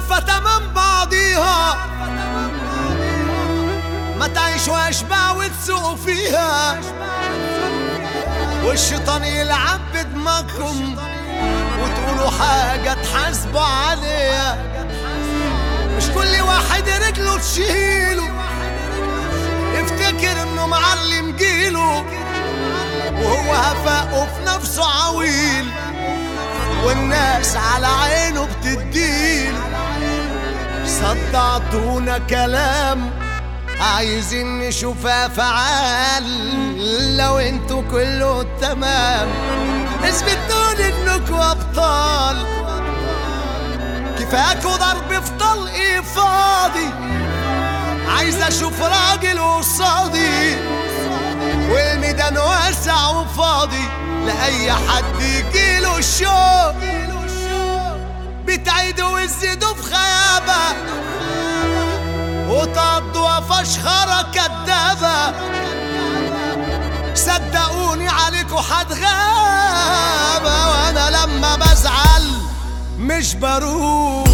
عارفة تمام بعضيها ما تعيشوا أشباه وتسوقوا فيها والشيطان يلعب بدماغكم وتقولوا حاجة تحاسبوا عليها مش كل واحد رجله تشيله يفتكر انه معلم جيله وهو هفاقه في نفسه عويل والناس على عينه بتديله صدعتونا كلام عايزين نشوفها فعال لو انتوا كله تمام اثبتوا انكم ابطال كفاكوا ضرب في طلقي فاضي عايز اشوف راجل قصادي والميدان واسع وفاضي لاي حد يجيله الشوق بتعيدوا وتزيدوا في خيابه وتقضوا فشخرة كدابة صدقوني عليكوا حتغابة وانا لما بزعل مش بروح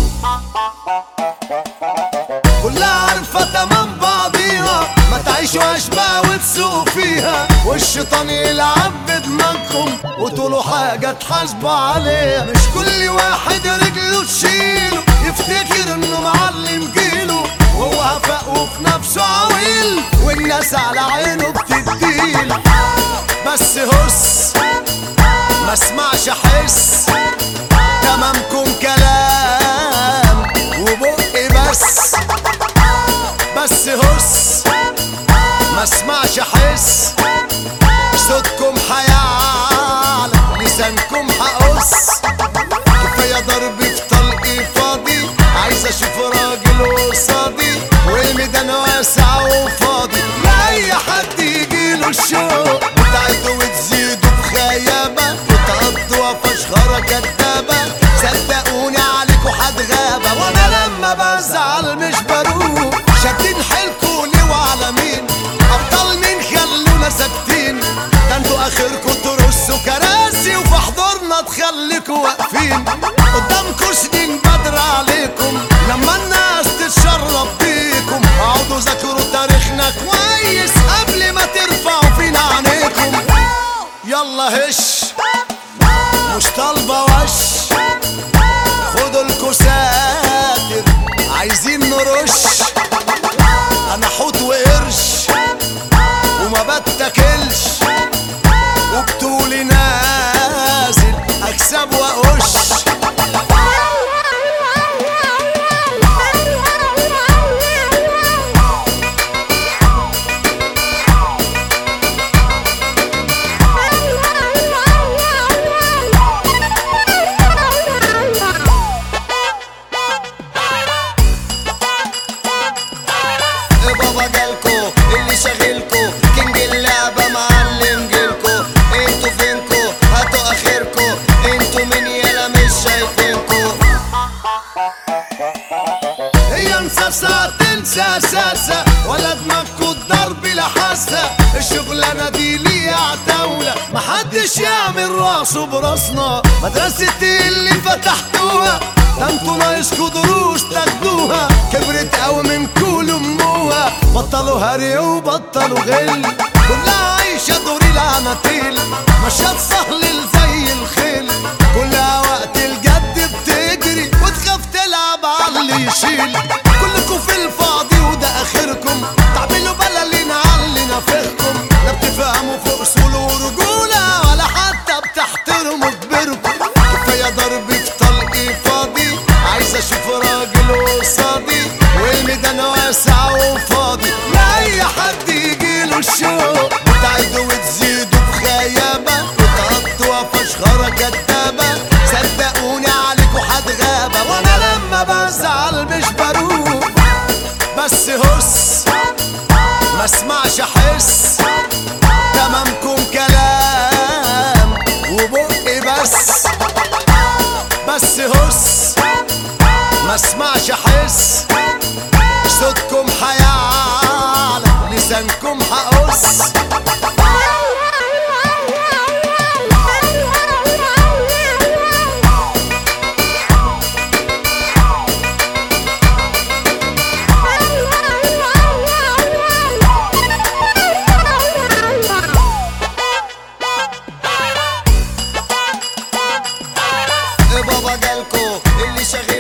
كلها عارفة تمام بعضيها ما تعيشوا أشباه وتسوقوا فيها والشيطان يلعب بدماغكم وتقولوا حاجة تحاسبوا عليها مش كل واحد رجله تشيله يفتكر انه معلم جيله وهو هفاقه في نفسه عويل والناس على عينه بتديله بس هس ما اسمعش احس تمامكم كلام وبقي بس بس هس ما اسمعش احس صوتكم حيعلى لسانكم حقص كفايه ضرب في طلقي فاضي عايز اشوف راجل قصادي والميدان واسع وفاضي لا اي حد يجيله الشوق بتعدوا وتزيدوا في خيابه وتقضوا فشخره كدابه صدقوني عليكوا حتغابه وانا لما بزعل مش بروح شادين حيلكوا ليه وعلى مين ابطال مين خلونا ساكتين ده انتوا اخركوا ترصوا كراسي وفي حضورنا تخليكوا واقفين قدامكوا سنين بدر عليكم لما الناس تتشرب بيكم اقعدوا ذاكروا تاريخنا كويس قبل ما ترفعوا فينا عينيكم يلا هش مش طالبه وش خدوا الكساتر عايزين نرش انا حوت وقرش وما بتاكلش وبطولي نازل اكسب واقش إيه بابا جالكو اللي شاغلكو كينج اللعبة معلم جيلكو انتوا فينكو هاتوا اخركو انتوا مين يالا مش شايفينكو هي مساسة تنسى اساسة ولا دماغكو الضرب لحاسة الشغلانة دي ليها عتاولة محدش يعمل راسه براسنا مدرسة اللي فتحتوها ده انتوا ناقصكوا دروس تاخدوها كبرت قوي من كل اموها بطلوا هري وبطلوا غل كلها عايشة دور العناتيل مشات سهل زي الخيل كلها وقت الجد بتجري وتخاف تلعب على اللي يشيل كلكوا في الفاضي وده اخركم تعملوا بلالين على اللي نافخكم لا بتفهموا في اصول ورجوله ولا حتى بتحترموا كبركم كفايه ضرب في طلقي فاضي عايز اشوف راجل قصادي والميدان واسع وفاضي لا اي حد يجيله الشوق بتعيدوا وتزيدوا في خيابه وتقضوا فشخره كدابه صدقوني عليكوا حتغابه وانا لما بزعل مش بروح بس هس ما اسمعش احس تمامكم كلام وبقي بس بس هس ما اسمعش احس صوتكم حيعلى لسانكم حقص إيه بابا جالكو اللي شاغلكو